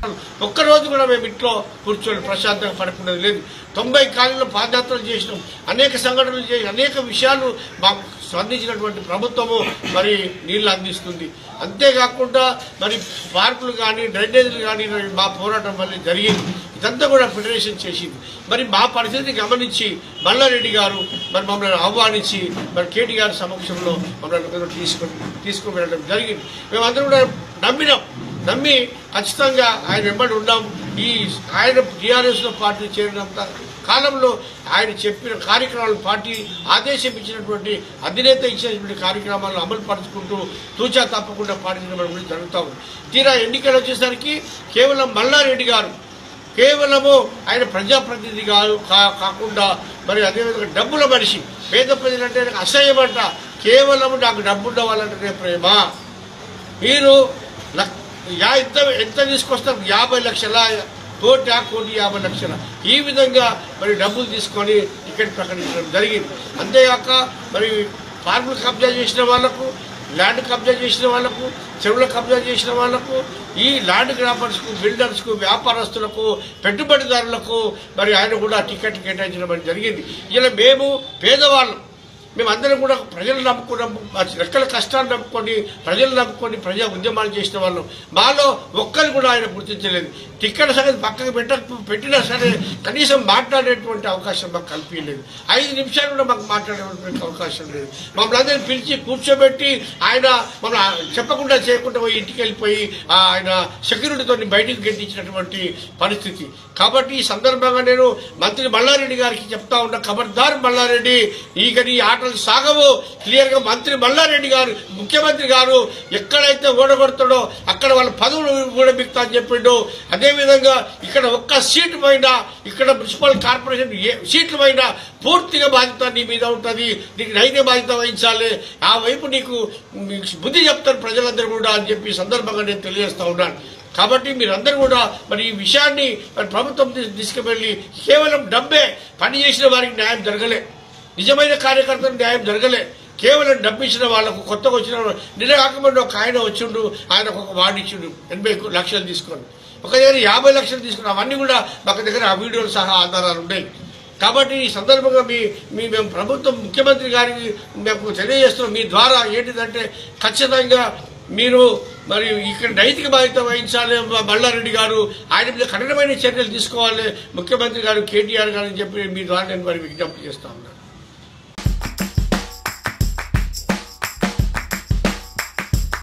ఒక్కరోజు కూడా మేము ఇంట్లో కూర్చొని ప్రశాంతంగా పడుకున్నది లేదు తొంభై కాలంలో పాదయాత్రలు చేసినాం అనేక సంఘటనలు చేసి అనేక విషయాలు మాకు స్పందించినటువంటి ప్రభుత్వము మరి నీళ్లు అందిస్తుంది అంతేకాకుండా మరి పార్కులు కానీ డ్రైనేజీలు కానీ మా పోరాటం వల్ల జరిగింది ఇదంతా కూడా ఫెడరేషన్ చేసింది మరి మా పరిస్థితిని గమనించి మల్లారెడ్డి గారు మరి మమ్మల్ని ఆహ్వానించి మరి కేటీ గారి సమక్షంలో మమ్మల్ని తీసుకొని తీసుకుని వెళ్ళడం జరిగింది మేమందరం కూడా నమ్మినాం నమ్మి ఖచ్చితంగా ఆయన వెంబడి ఉన్నాం ఈ ఆయన టీఆర్ఎస్లో పార్టీ చేరినంత కాలంలో ఆయన చెప్పిన కార్యక్రమాలను పార్టీ ఆదేశం ఇచ్చినటువంటి అధినేత ఇచ్చినటువంటి కార్యక్రమాలను అమలు పరుచుకుంటూ తూచా తప్పకుండా పార్టీ నిలబడడం జరుగుతూ ఉంది తీరా ఎన్నికలు వచ్చేసరికి కేవలం మల్లారెడ్డి గారు కేవలము ఆయన ప్రజాప్రతినిధి కాదు కా- కాకుండా మరి అదేవిధంగా డబ్బుల మనిషి పేద ప్రజలంటే నాకు అసహ్యమంట కేవలము నాకు డబ్బు ఉండవాలంటేనే ప్రేమ మీరు లక్- యా- ఎంత ఎంత తీసుకొస్తారు యాభై లక్షల కోటి కోటి యాభై లక్షల ఈ విధంగా మరి డబ్బులు తీసుకొని టికెట్ ప్రకటించడం జరిగింది అంతేగాక మరి ఫార్ములు కబ్జా చేసిన వాళ్లకు ల్యాండ్ కబ్జా చేసిన వాళ్లకు చెరువుల కబ్జా చేసిన వాళ్లకు ఈ ల్యాండ్ గ్రాపర్స్కు బిల్డర్స్కు వ్యాపారస్తులకు పెట్టుబడిదారులకు మరి ఆయన కూడా టికెట్ కేటాయించడం జరిగింది ఇలా మేము పేదవాళ్ళం మేమందరం కూడా ప్రజలు నమ్ముకున్నాం మా రెక్కల కష్టాలు నమ్ముకొని ప్రజలు నమ్ముకొని ప్రజా ఉద్యమాలు చేసిన వాళ్ళం మాలో ఒక్కరు కూడా ఆయన గుర్తించలేదు టిక్కెట్ సంగతి పక్కకు పెట్ట పెట్టినా సరే కనీసం మాట్లాడేటువంటి అవకాశం మాకు కల్పించలేదు ఐదు నిమిషాలు కూడా మాకు మాట్లాడేటువంటి అవకాశం లేదు మమ్మల్ని అందరినీ పిలిచి కూర్చోబెట్టి ఆయన మన చెప్పకుండా చేయకుండా పోయి ఇంటికి వెళ్ళిపోయి ఆ ఆయన సెక్యూరిటీతో బయటికి గెంటించినటువంటి పరిస్థితి కాబట్టి ఈ సందర్భంగా నేను మంత్రి మల్లారెడ్డి గారికి చెప్తా ఉన్నా ఖబర్దార్ మల్లారెడ్డి ఇక నీ ఆటలు సాగవు క్లియర్ గా మంత్రి మల్లారెడ్డి గారు ముఖ్యమంత్రి గారు ఎక్కడైతే ఓడగొడతాడో అక్కడ వాళ్ళ పదవులు ఊడబిక్తా అని చెప్పిండు అదేవిధంగా ఇక్కడ ఒక్క సీటు పైన ఇక్కడ మున్సిపల్ కార్పొరేషన్ ఏ సీట్ల పైన పూర్తిగా బాధ్యత నీ మీద ఉంటుంది నీకు నైతే బాధ్యత వహించాలి ఆ వైపు నీకు మీకు బుద్ధి చెప్తారు ప్రజలందరూ కూడా అని చెప్పి ఈ సందర్భంగా నేను తెలియజేస్తా ఉన్నాను కాబట్టి మీరందరూ కూడా మరి ఈ విషయాన్ని మరి ప్రభుత్వం తీ- తీసుకువెళ్ళి కేవలం డబ్బే పని చేసిన వారికి న్యాయం జరగలే నిజమైన కార్యకర్తలకు న్యాయం జరగలే కేవలం డబ్బు ఇచ్చిన వాళ్ళకు కొత్తగా వచ్చిన వాళ్ళు- నిన్న కాకుండా ఒక ఆయన వచ్చిండు ఆయనకు ఒక వార్డు ఇచ్చిండు ఎనభై లక్షలు తీసుకొని ఒక దగ్గర యాభై లక్షలు తీసుకుని అవన్నీ కూడా మాకు దగ్గర ఆ వీడియోలు సహా ఆధారాలు ఉన్నాయి కాబట్టి ఈ సందర్భంగా మీ మీ మేము ప్రభుత్వం ముఖ్యమంత్రి గారికి మేము తెలియజేస్తున్నాం మీ ద్వారా ఏంటిదంటే ఖచ్చితంగా మీరు మరి ఇక్కడ నైతిక బాధ్యత వహించాలి మ- మల్లారెడ్డి గారు ఆయన మీద కఠినమైన చర్యలు తీసుకోవాలి ముఖ్యమంత్రి గారు కేటీఆర్ గారు అని చెప్పి మీ ద్వారా నేను మరి విజ్ఞప్తి చేస్తా ఉన్నాను